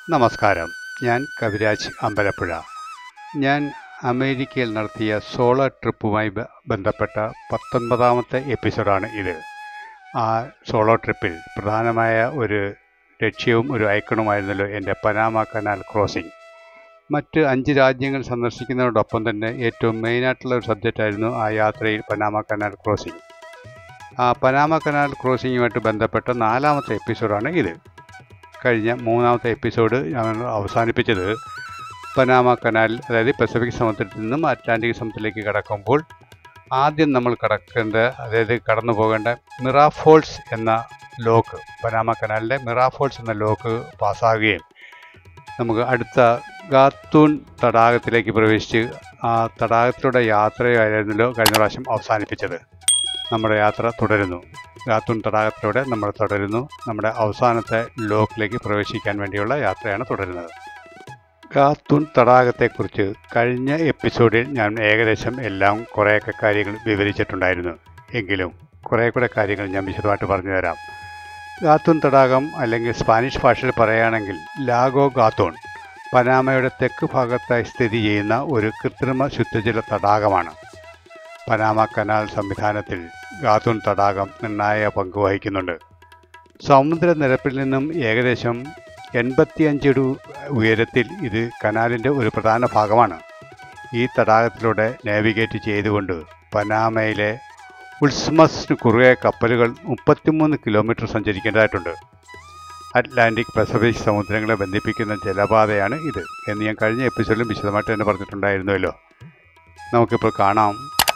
നമസ്കാരം ഞാൻ കവിരാജ് അമ്പലപ്പുഴ ഞാൻ അമേരിക്കയിൽ നടത്തിയ സോളോ ട്രിപ്പുമായി ബ- ബന്ധപ്പെട്ട പത്തൊൻപതാമത്തെ എപ്പിസോഡാണ് ഇത് ആ സോളോ ട്രിപ്പിൽ പ്രധാനമായ ഒരു ലക്ഷ്യവും ഒരു ഐക്കണുമായിരുന്നല്ലോ എൻ്റെ പനാമ കനാൽ ക്രോസിംഗ് മറ്റ് അഞ്ച് രാജ്യങ്ങൾ സന്ദർശിക്കുന്നതോടൊപ്പം തന്നെ ഏറ്റവും മെയിനായിട്ടുള്ള ഒരു സബ്ജക്റ്റായിരുന്നു ആ യാത്രയിൽ പനാമ കനാൽ ക്രോസിംഗ് ആ പനാമ കനാൽ ക്രോസിങ്ങുമായിട്ട് ബന്ധപ്പെട്ട നാലാമത്തെ എപ്പിസോഡാണ് ഇത് കഴിഞ്ഞ മൂന്നാമത്തെ എപ്പിസോഡ് ഞങ്ങൾ അവസാനിപ്പിച്ചത് പനാമ കനാൽ അതായത് പസഫിക് സമുദ്രത്തിൽ നിന്നും അറ്റ്ലാന്റിക് സമുദ്രത്തിലേക്ക് കടക്കുമ്പോൾ ആദ്യം നമ്മൾ കടക്കേണ്ട അതായത് കടന്നു പോകേണ്ട മിറാഫോൾസ് എന്ന ലോക്ക് പനാമ കനാലിൻ്റെ മിറാഫോൾസ് എന്ന ലോക്ക് പാസ്സാകുകയും നമുക്ക് അടുത്ത ഗാത്തൂൺ തടാകത്തിലേക്ക് പ്രവേശിച്ച് ആ തടാകത്തിലൂടെ യാത്രയായിരുന്നല്ലോ കഴിഞ്ഞ പ്രാവശ്യം അവസാനിപ്പിച്ചത് നമ്മുടെ യാത്ര തുടരുന്നു ഗാത്തൂൺ തടാകത്തിലൂടെ നമ്മൾ തുടരുന്നു നമ്മുടെ അവസാനത്തെ ലോക്കിലേക്ക് പ്രവേശിക്കാൻ വേണ്ടിയുള്ള യാത്രയാണ് തുടരുന്നത് ഗാത്തൂൺ തടാകത്തെക്കുറിച്ച് കഴിഞ്ഞ എപ്പിസോഡിൽ ഞാൻ ഏകദേശം എല്ലാം കുറേയൊക്കെ കാര്യങ്ങൾ വിവരിച്ചിട്ടുണ്ടായിരുന്നു എങ്കിലും കുറേ കൂടെ കാര്യങ്ങൾ ഞാൻ വിശദമായിട്ട് പറഞ്ഞു തരാം ഗാത്തൂൺ തടാകം അല്ലെങ്കിൽ സ്പാനിഷ് ഭാഷയിൽ പറയുകയാണെങ്കിൽ ലാഗോ ഗാത്തൂൺ പനാമയുടെ തെക്ക് ഭാഗത്തായി സ്ഥിതി ചെയ്യുന്ന ഒരു കൃത്രിമ ശുദ്ധജല തടാകമാണ് പനാമ കനാൽ സംവിധാനത്തിൽ ഗാത്തൂൺ തടാകം നിർണായക പങ്ക് വഹിക്കുന്നുണ്ട് സമുദ്രനിരപ്പിൽ നിന്നും ഏകദേശം എൺപത്തിയഞ്ച് അടി ഉയരത്തിൽ ഇത് കനാലിൻ്റെ ഒരു പ്രധാന ഭാഗമാണ് ഈ തടാകത്തിലൂടെ നാവിഗേറ്റ് ചെയ്തുകൊണ്ട് പനാമയിലെ ഉൾസ്മസിന് കുറുകെ കപ്പലുകൾ മുപ്പത്തിമൂന്ന് കിലോമീറ്റർ സഞ്ചരിക്കേണ്ടതായിട്ടുണ്ട് അറ്റ്ലാന്റിക് പസഫിക് സമുദ്രങ്ങളെ ബന്ധിപ്പിക്കുന്ന ജലപാതയാണ് ഇത് എന്ന് ഞാൻ കഴിഞ്ഞ എപ്പിസോഡിലും വിശദമായിട്ട് തന്നെ പറഞ്ഞിട്ടുണ്ടായിരുന്നല്ലോ നമുക്കിപ്പോൾ കാണാം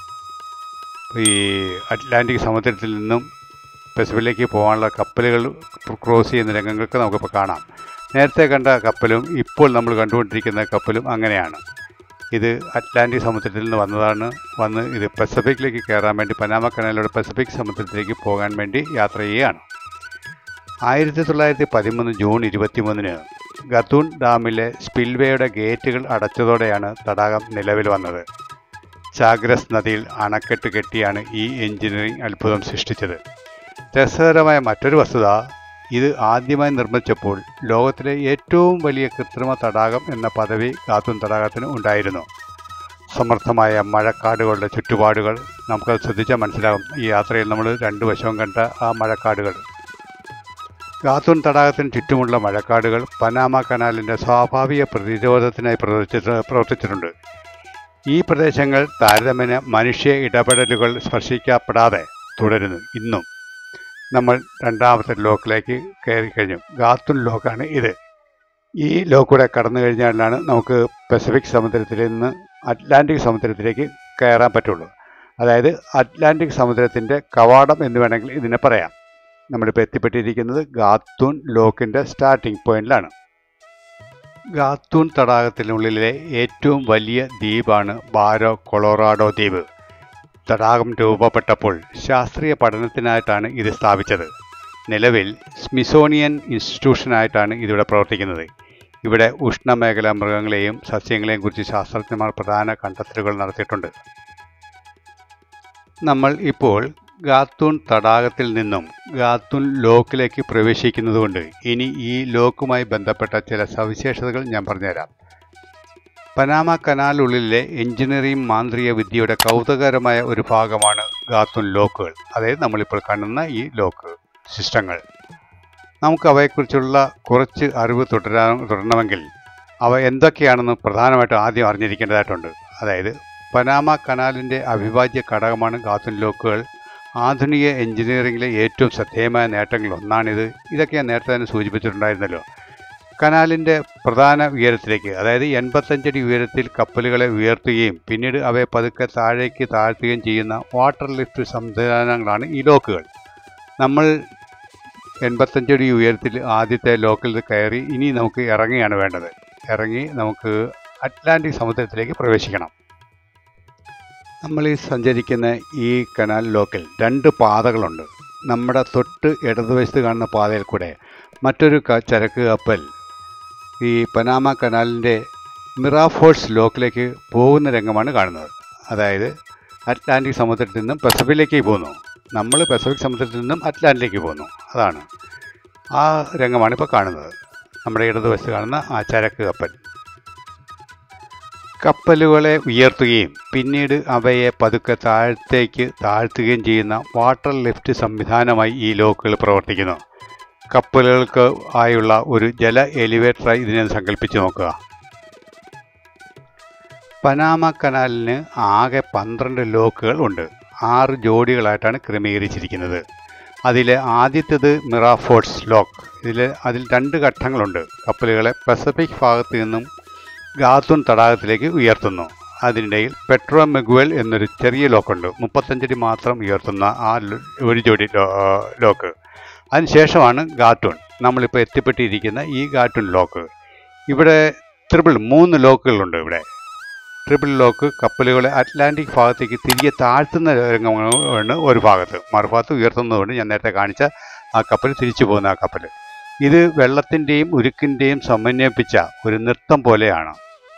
ഈ അറ്റ്ലാന്റിക് സമുദ്രത്തിൽ നിന്നും പസഫിക്കിലേക്ക് പോകാനുള്ള കപ്പലുകൾ ക്രോസ് ചെയ്യുന്ന രംഗങ്ങൾക്ക് നമുക്കിപ്പോൾ കാണാം നേരത്തെ കണ്ട കപ്പലും ഇപ്പോൾ നമ്മൾ കണ്ടുകൊണ്ടിരിക്കുന്ന കപ്പലും അങ്ങനെയാണ് ഇത് അറ്റ്ലാന്റിക് സമുദ്രത്തിൽ നിന്ന് വന്നതാണ് വന്ന് ഇത് പസഫിക്കിലേക്ക് കയറാൻ വേണ്ടി പനാമ കനാലിലൂടെ പസഫിക് സമുദ്രത്തിലേക്ക് പോകാൻ വേണ്ടി യാത്ര ചെയ്യുകയാണ് ആയിരത്തി തൊള്ളായിരത്തി പതിമൂന്ന് ജൂൺ ഇരുപത്തിമൂന്നിന് ഗത്തൂൺ ഡാമിലെ സ്പിൽവേയുടെ ഗേറ്റുകൾ അടച്ചതോടെയാണ് തടാകം നിലവിൽ വന്നത് ചാഗ്രസ് നദിയിൽ അണക്കെട്ട് കെട്ടിയാണ് ഈ എഞ്ചിനീയറിംഗ് അത്ഭുതം സൃഷ്ടിച്ചത് രസകരമായ മറ്റൊരു വസ്തുത ഇത് ആദ്യമായി നിർമ്മിച്ചപ്പോൾ ലോകത്തിലെ ഏറ്റവും വലിയ കൃത്രിമ തടാകം എന്ന പദവി ഗാത്തൂൺ തടാകത്തിന് ഉണ്ടായിരുന്നു സമർത്ഥമായ മഴക്കാടുകളുടെ ചുറ്റുപാടുകൾ നമുക്കത് ശ്രദ്ധിച്ചാൽ മനസ്സിലാകും ഈ യാത്രയിൽ നമ്മൾ രണ്ട് വശവും കണ്ട ആ മഴക്കാടുകൾ ഗാത്തൂൺ തടാകത്തിന് ചുറ്റുമുള്ള മഴക്കാടുകൾ പനാമ കനാലിൻ്റെ സ്വാഭാവിക പ്രതിരോധത്തിനായി പ്രവർത്തിച്ചിട്ട് പ്രവർത്തിച്ചിട്ടുണ്ട് ഈ പ്രദേശങ്ങൾ താരതമ്യേന മനുഷ്യ ഇടപെടലുകൾ സ്പർശിക്കപ്പെടാതെ തുടരുന്നു ഇന്നും നമ്മൾ രണ്ടാമത്തെ ലോക്കിലേക്ക് കയറി കഴിഞ്ഞു ഗാത്തുൻ ലോക്കാണ് ഇത് ഈ ലോക്കൂടെ കടന്നു കഴിഞ്ഞാലാണ് നമുക്ക് പസഫിക് സമുദ്രത്തിൽ നിന്ന് അറ്റ്ലാന്റിക് സമുദ്രത്തിലേക്ക് കയറാൻ പറ്റുള്ളൂ അതായത് അറ്റ്ലാന്റിക് സമുദ്രത്തിൻ്റെ കവാടം എന്ന് വേണമെങ്കിൽ ഇതിനെ പറയാം നമ്മളിപ്പോൾ എത്തിപ്പെട്ടിരിക്കുന്നത് ഗാത്തൂൺ ലോക്കിൻ്റെ സ്റ്റാർട്ടിംഗ് പോയിന്റിലാണ് ഗാത്തൂൺ തടാകത്തിനുള്ളിലെ ഏറ്റവും വലിയ ദ്വീപാണ് ബാരോ കൊളോറാഡോ ദ്വീപ് തടാകം രൂപപ്പെട്ടപ്പോൾ ശാസ്ത്രീയ പഠനത്തിനായിട്ടാണ് ഇത് സ്ഥാപിച്ചത് നിലവിൽ സ്മിസോണിയൻ ഇൻസ്റ്റിറ്റ്യൂഷനായിട്ടാണ് ഇതിവിടെ പ്രവർത്തിക്കുന്നത് ഇവിടെ ഉഷ്ണമേഖലാ മൃഗങ്ങളെയും സസ്യങ്ങളെയും കുറിച്ച് ശാസ്ത്രജ്ഞന്മാർ പ്രധാന കണ്ടെത്തലുകൾ നടത്തിയിട്ടുണ്ട് നമ്മൾ ഇപ്പോൾ ഗാത്തൂൺ തടാകത്തിൽ നിന്നും ഗാത്തൂൺ ലോക്കിലേക്ക് പ്രവേശിക്കുന്നതുകൊണ്ട് ഇനി ഈ ലോക്കുമായി ബന്ധപ്പെട്ട ചില സവിശേഷതകൾ ഞാൻ പറഞ്ഞുതരാം പനാമ കനാലുള്ളിലെ എഞ്ചിനീയറിംഗ് മാന്ത്രിക വിദ്യയുടെ കൗതുകകരമായ ഒരു ഭാഗമാണ് ഗാത്തൂൺ ലോക്കുകൾ അതായത് നമ്മളിപ്പോൾ കാണുന്ന ഈ ലോക്ക് സിസ്റ്റങ്ങൾ നമുക്ക് അവയെക്കുറിച്ചുള്ള കുറച്ച് അറിവ് തുടരാൻ തുടരണമെങ്കിൽ അവ എന്തൊക്കെയാണെന്ന് പ്രധാനമായിട്ടും ആദ്യം അറിഞ്ഞിരിക്കേണ്ടതായിട്ടുണ്ട് അതായത് പനാമ കനാലിൻ്റെ അവിഭാജ്യ ഘടകമാണ് ഗാത്തൂൺ ലോക്കുകൾ ആധുനിക എഞ്ചിനീയറിംഗിലെ ഏറ്റവും ശ്രദ്ധേയമായ നേട്ടങ്ങളിൽ ഒന്നാണിത് ഇതൊക്കെ ഞാൻ നേരത്തെ തന്നെ സൂചിപ്പിച്ചിട്ടുണ്ടായിരുന്നല്ലോ കനാലിൻ്റെ പ്രധാന ഉയരത്തിലേക്ക് അതായത് എൺപത്തഞ്ചടി ഉയരത്തിൽ കപ്പലുകളെ ഉയർത്തുകയും പിന്നീട് അവയെ പതുക്കെ താഴേക്ക് താഴ്ത്തുകയും ചെയ്യുന്ന വാട്ടർ ലിഫ്റ്റ് സംവിധാനങ്ങളാണ് ഈ ലോക്കുകൾ നമ്മൾ എൺപത്തഞ്ചടി ഉയരത്തിൽ ആദ്യത്തെ ലോക്കിൽ കയറി ഇനി നമുക്ക് ഇറങ്ങിയാണ് വേണ്ടത് ഇറങ്ങി നമുക്ക് അറ്റ്ലാന്റിക് സമുദ്രത്തിലേക്ക് പ്രവേശിക്കണം നമ്മൾ ഈ സഞ്ചരിക്കുന്ന ഈ കനാൽ ലോക്കിൽ രണ്ട് പാതകളുണ്ട് നമ്മുടെ തൊട്ട് ഇടതുവശത്ത് കാണുന്ന പാതയിൽ കൂടെ മറ്റൊരു ക- ചരക്ക് കപ്പൽ ഈ പനാമ കനാലിൻ്റെ മിറാഫോഴ്സ് ലോക്കിലേക്ക് പോകുന്ന രംഗമാണ് കാണുന്നത് അതായത് അറ്റ്ലാന്റിക് സമുദ്രത്തിൽ നിന്നും പസഫിക്കിലേക്ക് പോകുന്നു നമ്മൾ പസഫിക് സമുദ്രത്തിൽ നിന്നും അറ്റ്ലാന്റിലേക്ക് പോകുന്നു അതാണ് ആ രംഗമാണ് ഇപ്പോൾ കാണുന്നത് നമ്മുടെ ഇടതുവശത്ത് കാണുന്ന ആ ചരക്ക് കപ്പൽ കപ്പലുകളെ ഉയർത്തുകയും പിന്നീട് അവയെ പതുക്കെ താഴത്തേക്ക് താഴ്ത്തുകയും ചെയ്യുന്ന വാട്ടർ ലിഫ്റ്റ് സംവിധാനമായി ഈ ലോക്കുകൾ പ്രവർത്തിക്കുന്നു കപ്പലുകൾക്ക് ആയുള്ള ഒരു ജല എലിവേറ്ററായി ഇതിനെ സങ്കല്പിച്ച് നോക്കുക പനാമ കനാലിന് ആകെ പന്ത്രണ്ട് ലോക്കുകൾ ഉണ്ട് ആറ് ജോഡികളായിട്ടാണ് ക്രമീകരിച്ചിരിക്കുന്നത് അതിലെ ആദ്യത്തേത് മിറാഫോർട്സ് ലോക്ക് ഇതിൽ അതിൽ രണ്ട് ഘട്ടങ്ങളുണ്ട് കപ്പലുകളെ പസഫിക് ഭാഗത്ത് നിന്നും ഗാത്തുൻ തടാകത്തിലേക്ക് ഉയർത്തുന്നു അതിനിടയിൽ പെട്രോ മെഗുവൽ എന്നൊരു ചെറിയ ലോക്കുണ്ട് മുപ്പത്തഞ്ചടി മാത്രം ഉയർത്തുന്ന ആ ലോ- ഒരു ജോഡി ലോ- ലോക്ക് അതിനുശേഷമാണ് ഗാട്ടുൺ നമ്മളിപ്പോൾ എത്തിപ്പെട്ടിരിക്കുന്ന ഈ ഗാട്ടുൺ ലോക്ക് ഇവിടെ ട്രിപ്പിൾ മൂന്ന് ലോക്കുകളുണ്ട് ഇവിടെ ട്രിപ്പിൾ ലോക്ക് കപ്പലുകളെ അറ്റ്ലാന്റിക് ഭാഗത്തേക്ക് തിരികെ താഴ്ത്തുന്ന രംഗമാണ് ഒരു ഭാഗത്ത് മറുഭാഗത്ത് ഉയർത്തുന്നതുകൊണ്ട് ഞാൻ നേരത്തെ കാണിച്ച ആ കപ്പൽ തിരിച്ചു പോകുന്ന ആ കപ്പൽ ഇത് വെള്ളത്തിൻ്റെയും ഉരുക്കിൻ്റെയും സമന്വയിപ്പിച്ച ഒരു നൃത്തം പോലെയാണ്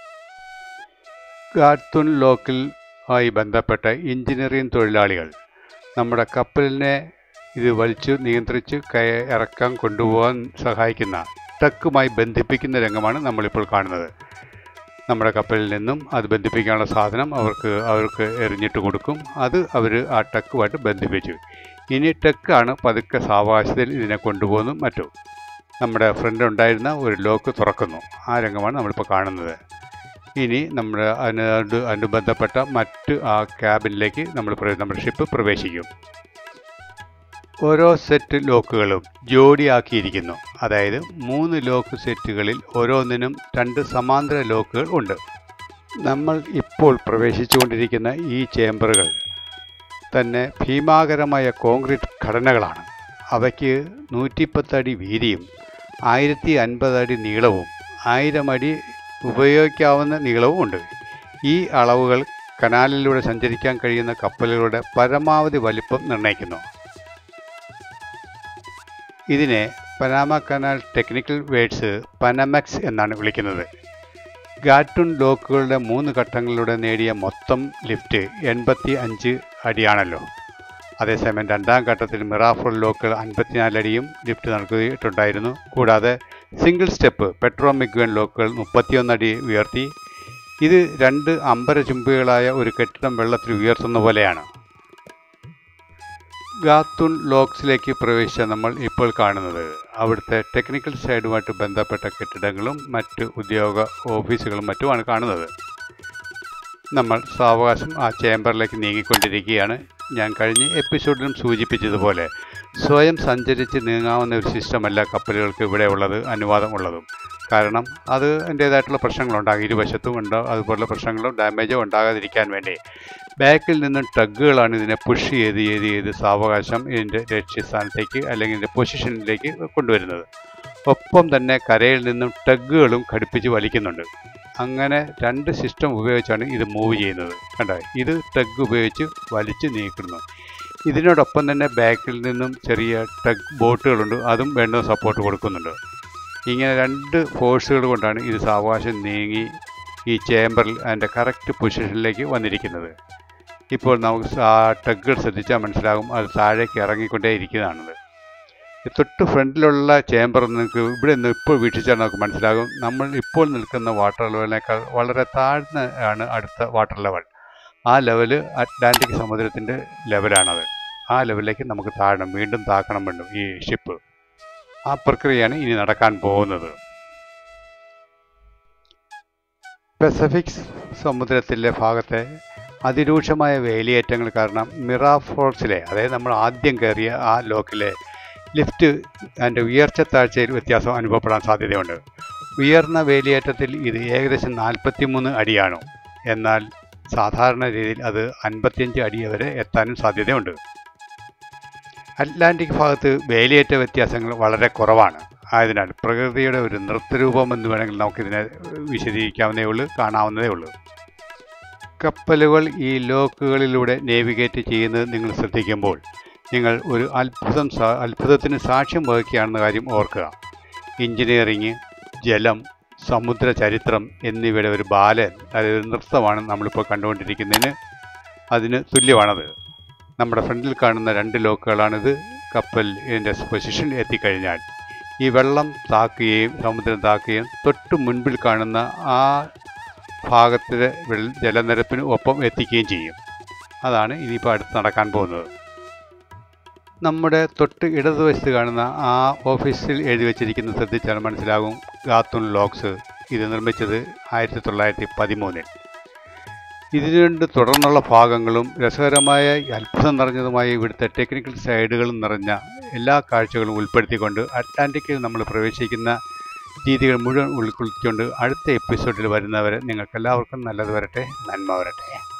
ഗാട്ടുൻ ലോക്കിൽ ആയി ബന്ധപ്പെട്ട എഞ്ചിനീയറിംഗ് തൊഴിലാളികൾ നമ്മുടെ കപ്പലിനെ ഇത് വലിച്ചു നിയന്ത്രിച്ച് കയ ഇറക്കാൻ കൊണ്ടുപോകാൻ സഹായിക്കുന്ന ടക്കുമായി ബന്ധിപ്പിക്കുന്ന രംഗമാണ് നമ്മളിപ്പോൾ കാണുന്നത് നമ്മുടെ കപ്പലിൽ നിന്നും അത് ബന്ധിപ്പിക്കാനുള്ള സാധനം അവർക്ക് അവർക്ക് എറിഞ്ഞിട്ട് കൊടുക്കും അത് അവർ ആ ടക്കുമായിട്ട് ബന്ധിപ്പിച്ചു ഇനി ടക്കാണ് പതുക്കെ സാവകാശത്തിൽ ഇതിനെ കൊണ്ടുപോകുന്നു മറ്റും നമ്മുടെ ഫ്രണ്ട് ഉണ്ടായിരുന്ന ഒരു ലോക്ക് തുറക്കുന്നു ആ രംഗമാണ് നമ്മളിപ്പോൾ കാണുന്നത് ഇനി നമ്മുടെ അതിനോട് അനുബന്ധപ്പെട്ട മറ്റ് ആ ക്യാബിനിലേക്ക് നമ്മൾ പ്ര- നമ്മുടെ ഷിപ്പ് പ്രവേശിക്കും ഓരോ സെറ്റ് ലോക്കുകളും ജോഡിയാക്കിയിരിക്കുന്നു അതായത് മൂന്ന് ലോക്ക് സെറ്റുകളിൽ ഓരോന്നിനും രണ്ട് സമാന്തര ലോക്കുകൾ ഉണ്ട് നമ്മൾ ഇപ്പോൾ പ്രവേശിച്ചുകൊണ്ടിരിക്കുന്ന ഈ ചേംബറുകൾ തന്നെ ഭീമാകരമായ കോൺക്രീറ്റ് ഘടനകളാണ് അവയ്ക്ക് നൂറ്റിപ്പത്തടി വീതിയും ആയിരത്തി അൻപത് അടി നീളവും ആയിരം അടി ഉപയോഗിക്കാവുന്ന നീളവും ഉണ്ട് ഈ അളവുകൾ കനാലിലൂടെ സഞ്ചരിക്കാൻ കഴിയുന്ന കപ്പലുകളുടെ പരമാവധി വലിപ്പം നിർണ്ണയിക്കുന്നു ഇതിനെ Panama canal technical words Panamax എന്നാണ് വിളിക്കുന്നത് ഗാറ്റുൺ ലോക്കുകളുടെ മൂന്ന് ഘട്ടങ്ങളിലൂടെ നേടിയ മൊത്തം ലിഫ്റ്റ് എൺപത്തി അഞ്ച് അടിയാണല്ലോ അതേസമയം രണ്ടാം ഘട്ടത്തിൽ മിറാഫോൾ ലോക്കുകൾ അൻപത്തിനാല് അടിയും ലിഫ്റ്റ് നൽകിയിട്ടുണ്ടായിരുന്നു കൂടാതെ സിംഗിൾ സ്റ്റെപ്പ് പെട്രോ മിഗ്വൻ ലോക്കുകൾ മുപ്പത്തിയൊന്ന് അടി ഉയർത്തി ഇത് രണ്ട് അമ്പരചുംബികളായ ഒരു കെട്ടിടം വെള്ളത്തിൽ ഉയർത്തുന്ന പോലെയാണ് ഗാത്തുൺ ലോക്സിലേക്ക് പ്രവേശിച്ച നമ്മൾ ഇപ്പോൾ കാണുന്നത് അവിടുത്തെ ടെക്നിക്കൽ സൈഡുമായിട്ട് ബന്ധപ്പെട്ട കെട്ടിടങ്ങളും മറ്റ് ഉദ്യോഗ ഓഫീസുകളും മറ്റുമാണ് കാണുന്നത് നമ്മൾ സാവകാശം ആ ചേംബറിലേക്ക് നീങ്ങിക്കൊണ്ടിരിക്കുകയാണ് ഞാൻ കഴിഞ്ഞ എപ്പിസോഡിലും സൂചിപ്പിച്ചതുപോലെ സ്വയം സഞ്ചരിച്ച് നീങ്ങാവുന്ന ഒരു സിസ്റ്റമല്ല കപ്പലുകൾക്ക് ഇവിടെ ഉള്ളത് അനുവാദമുള്ളതും കാരണം അത് അതിൻ്റേതായിട്ടുള്ള പ്രശ്നങ്ങളുണ്ടാകും ഇരുവശത്തും ഉണ്ടോ അതുപോലുള്ള പ്രശ്നങ്ങളോ ഡാമേജോ ഉണ്ടാകാതിരിക്കാൻ വേണ്ടി ബാക്കിൽ നിന്നും ടഗുകളാണ് ഇതിനെ പുഷ് ചെയ്ത് ചെയ്ത് ചെയ്ത് സാവകാശം ഇതിൻ്റെ ലക്ഷ്യസ്ഥാനത്തേക്ക് അല്ലെങ്കിൽ ഇതിൻ്റെ പൊസിഷനിലേക്ക് കൊണ്ടുവരുന്നത് ഒപ്പം തന്നെ കരയിൽ നിന്നും ടഗുകളും ഘടിപ്പിച്ച് വലിക്കുന്നുണ്ട് അങ്ങനെ രണ്ട് സിസ്റ്റം ഉപയോഗിച്ചാണ് ഇത് മൂവ് ചെയ്യുന്നത് കണ്ടോ ഇത് ടഗ് ഉപയോഗിച്ച് വലിച്ച് നീക്കുന്നു ഇതിനോടൊപ്പം തന്നെ ബാക്കിൽ നിന്നും ചെറിയ ടഗ് ബോട്ടുകളുണ്ട് അതും വേണ്ട സപ്പോർട്ട് കൊടുക്കുന്നുണ്ട് ഇങ്ങനെ രണ്ട് ഫോഴ്സുകൾ കൊണ്ടാണ് ഇത് സാവകാശം നീങ്ങി ഈ ചേംബറിൽ അതിൻ്റെ കറക്റ്റ് പൊസിഷനിലേക്ക് വന്നിരിക്കുന്നത് ഇപ്പോൾ നമുക്ക് ആ ടഗുകൾ ശ്രദ്ധിച്ചാൽ മനസ്സിലാകും അത് താഴേക്ക് ഇറങ്ങിക്കൊണ്ടേ ഇരിക്കുന്നതാണത് തൊട്ട് ഫ്രണ്ടിലുള്ള ചേംബർ നിങ്ങൾക്ക് ഇവിടെ നിന്ന് ഇപ്പോൾ വീക്ഷിച്ചാൽ നമുക്ക് മനസ്സിലാകും നമ്മൾ ഇപ്പോൾ നിൽക്കുന്ന വാട്ടർ ലെവലിനേക്കാൾ വളരെ താഴ്ന്ന ആണ് അടുത്ത വാട്ടർ ലെവൽ ആ ലെവല് അറ്റ്ലാന്റിക് സമുദ്രത്തിൻ്റെ ലെവലാണത് ആ ലെവലിലേക്ക് നമുക്ക് താഴണം വീണ്ടും താക്കണം വേണ്ടും ഈ ഷിപ്പ് ആ പ്രക്രിയയാണ് ഇനി നടക്കാൻ പോകുന്നത് പസഫിക് സമുദ്രത്തിലെ ഭാഗത്തെ അതിരൂക്ഷമായ വേലിയേറ്റങ്ങൾ കാരണം മിറാഫോൾസിലെ അതായത് നമ്മൾ ആദ്യം കയറിയ ആ ലോക്കിലെ ലിഫ്റ്റ് അതിൻ്റെ ഉയർച്ച താഴ്ചയിൽ വ്യത്യാസം അനുഭവപ്പെടാൻ സാധ്യതയുണ്ട് ഉയർന്ന വേലിയേറ്റത്തിൽ ഇത് ഏകദേശം നാൽപ്പത്തി മൂന്ന് അടിയാണ് എന്നാൽ സാധാരണ രീതിയിൽ അത് അൻപത്തിയഞ്ച് അടി വരെ എത്താനും സാധ്യതയുണ്ട് അറ്റ്ലാന്റിക് ഭാഗത്ത് വേലിയേറ്റ വ്യത്യാസങ്ങൾ വളരെ കുറവാണ് ആയതിനാൽ പ്രകൃതിയുടെ ഒരു നൃത്തരൂപം എന്ന് വേണമെങ്കിൽ നമുക്കിതിനെ വിശദീകരിക്കാവുന്നേ ഉള്ളൂ കാണാവുന്നതേ ഉള്ളൂ കപ്പലുകൾ ഈ ലോക്കുകളിലൂടെ നേവിഗേറ്റ് ചെയ്യുന്നത് നിങ്ങൾ ശ്രദ്ധിക്കുമ്പോൾ നിങ്ങൾ ഒരു അത്ഭുതം സാ- അത്ഭുതത്തിന് സാക്ഷ്യം വഹിക്കുകയാണെന്ന കാര്യം ഓർക്കുക എഞ്ചിനീയറിങ് ജലം സമുദ്ര ചരിത്രം എന്നിവയുടെ ഒരു ബാലൻ അതായത് ഒരു നൃത്തമാണ് നമ്മളിപ്പോൾ കണ്ടുകൊണ്ടിരിക്കുന്നതിന് അതിന് തുല്യമാണത് നമ്മുടെ ഫ്രണ്ടിൽ കാണുന്ന രണ്ട് ലോക്കുകളാണിത് കപ്പൽ ഇതിൻ്റെ പൊസിഷനിൽ എത്തിക്കഴിഞ്ഞാൽ ഈ വെള്ളം താക്കുകയും സമുദ്രം താക്കുകയും തൊട്ട് മുൻപിൽ കാണുന്ന ആ ഭാഗത്തിലെ വെള്ള- ജലനിരപ്പിന് ഒപ്പം എത്തിക്കുകയും ചെയ്യും അതാണ് ഇനിയിപ്പോൾ അടുത്ത് നടക്കാൻ പോകുന്നത് നമ്മുടെ തൊട്ട് ഇടതുവശത്ത് കാണുന്ന ആ ഓഫീസിൽ എഴുതി വച്ചിരിക്കുന്നത് ശ്രദ്ധിച്ചാൽ മനസ്സിലാകും ഗാത്തുൺ ലോക്സ് ഇത് നിർമ്മിച്ചത് ആയിരത്തി തൊള്ളായിരത്തി പതിമൂന്നിൽ ഇതിനുണ്ട് തുടർന്നുള്ള ഭാഗങ്ങളും രസകരമായ അത്ഭുതം നിറഞ്ഞതുമായ ഇവിടുത്തെ ടെക്നിക്കൽ സൈഡുകളും നിറഞ്ഞ എല്ലാ കാഴ്ചകളും ഉൾപ്പെടുത്തിക്കൊണ്ട് അറ്റ്ലാന്റിക്കിൽ നമ്മൾ പ്രവേശിക്കുന്ന രീതികൾ മുഴുവൻ ഉൾക്കൊള്ളിച്ചുകൊണ്ട് അടുത്ത എപ്പിസോഡിൽ വരുന്നവരെ നിങ്ങൾക്കെല്ലാവർക്കും നല്ലത് വരട്ടെ നന്മ വരട്ടെ